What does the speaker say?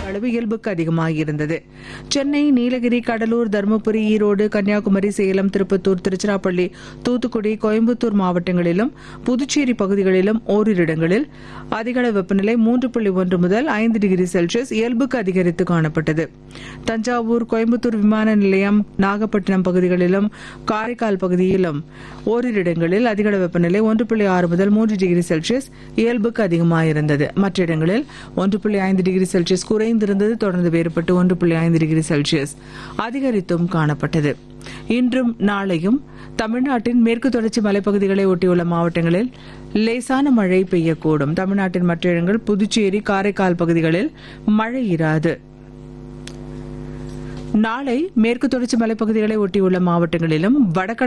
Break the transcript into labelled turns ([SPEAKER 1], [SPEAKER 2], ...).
[SPEAKER 1] அளவு இயல்புக்கு அதிகமாக இருந்தது சென்னை நீலகிரி கடலூர் தருமபுரி ஈரோடு கன்னியாகுமரி சேலம் திருப்பத்தூர் திருச்சிராப்பள்ளி தூத்துக்குடி கோயம்புத்தூர் மாவட்டங்களிலும் புதுச்சேரி பகுதிகளிலும் ஓரிரு இடங்களில் அதிகளவு வெப்பநிலை மூன்று புள்ளி ஒன்று முதல் ஐந்து டிகிரி செல்சியஸ் இயல்புக்கு அதிகரித்து காணப்பட்டது தஞ்சாவூர் கோயம்புத்தூர் விமான நிலையம் நாகப்பட்டினம் பகுதிகளிலும் காரைக்கால் பகுதியிலும் ஓரிரு இடங்களில் அதிகள வெப்பநிலை ஒன்று புள்ளி ஆறு முதல் மூன்று டிகிரி செல்சியஸ் இயல்புக்கு அதிகமாக இருந்தது மற்ற இடங்களில் ஒன்று புள்ளி ஐந்து டிகிரி செல்சியஸ் குறைந்திருந்தது தொடர்ந்து வேறுபட்டு ஒன்று புள்ளி ஐந்து டிகிரி செல்சியஸ் அதிகரித்தும் காணப்பட்டது இன்றும் நாளையும் தமிழ்நாட்டின் மேற்கு தொடர்ச்சி மலைப்பகுதிகளை ஒட்டியுள்ள மாவட்டங்களில் லேசான மழை பெய்யக்கூடும் தமிழ்நாட்டின் மற்ற இடங்கள் புதுச்சேரி காரைக்கால் பகுதிகளில் மழை இராது நாளை மேற்கு தொடர்ச்சி மலைப்பகுதிகளை ஒட்டியுள்ள மாவட்டங்களிலும் வடக்கு